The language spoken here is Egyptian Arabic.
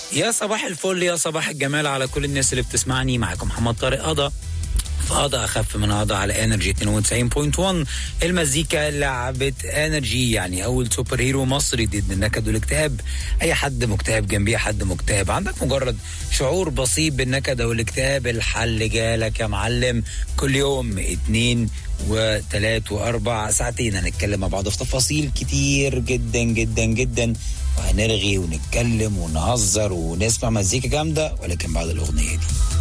يا صباح الفل يا صباح الجمال على كل الناس اللي بتسمعني معاكم محمد طارق قضا في قضا اخف من قضا على انرجي 92.1 المزيكا لعبة انرجي يعني اول سوبر هيرو مصري ضد النكد والاكتئاب اي حد مكتئب جنبيه حد مكتئب عندك مجرد شعور بسيط بالنكد او الاكتئاب الحل جالك يا معلم كل يوم اتنين وتلات واربع ساعتين هنتكلم مع بعض في تفاصيل كتير جدا جدا جدا وهنرغي ونتكلم ونهزر ونسمع مزيكا جامده ولكن بعد الاغنيه دي